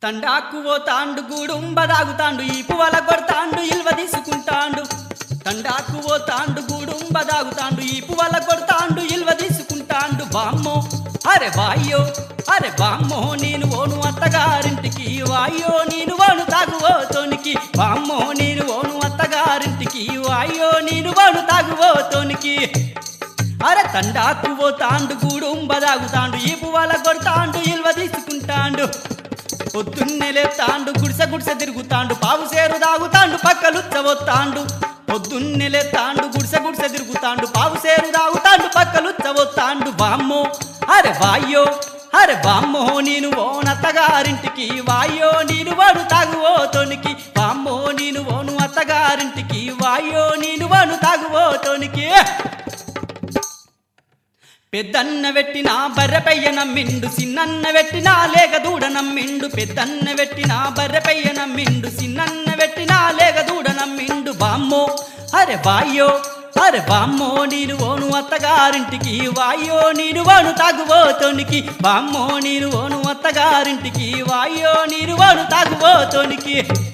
తండాకు ఓ తాండు గూడుంబ దాగుతాండు ఈ పువ్వల కొడతాండు ఇల్వ తీసుకుంటాండు తండాకు ఓ తాండు గూడుంబ దాగుతాండు ఈ పువ్వల కొడతాండు ఇల్వ తీసుకుంటాండు బామ్మో అరే వాయ్యో అరే బామ్మో నేను ఓను అత్తగారింటికి వాయ్యో నేను ఓను తాగువోతోనికి బామ్మో నేను ఓను అత్తగారింటికి వాయ్యో నేను ఓను తాగువోతోనికి అరే తండాకు ఓ తాండు గూడుంబ దాగుతాండు ఈ పువ్వల కొడతాండు ఇల్వ తీసుకుంటాండు పొద్దున్నే లేతాండు గుడిసె గుడిసె తిరుగుతాండు పావు సేరు దాగుతాండు పక్కలుచ్చవొత్తాండు పొద్దున్నే లేతాండు గుడిసె గుడిసె తిరుగుతాండు పావు సేరు దాగుతాండు పక్కలుచ్చవొత్తాండు బామ్మో అరే వాయ్యో అరే బామ్మో నేను ఓనత్తగారింటికి వాయ్యో నేను వాడు తాగువోతోనికి బామ్మో నేను ఓను అత్తగారింటికి వాయ్యో నేను వాడు తాగువోతోనికి పెద్దన్న వెట్టిన బర్రెపయ్య నమ్మిండు సిన్నన్న వెట్టిన లేక దూడ నమ్మిండు పెద్దన్న వెట్టిన బర్రెపయ్య నమ్మిండు సిన్నన్న వెట్టిన లేక దూడ నమ్మిండు బామ్మో అరే వాయ్యో అరే బామ్మో నేను ఓను అత్తగారింటికి వాయ్యో నేను వాను తాగుబోతోనికి బామ్మో నేను ఓను అత్తగారింటికి వాయ్యో నేను వాను తాగుబోతోనికి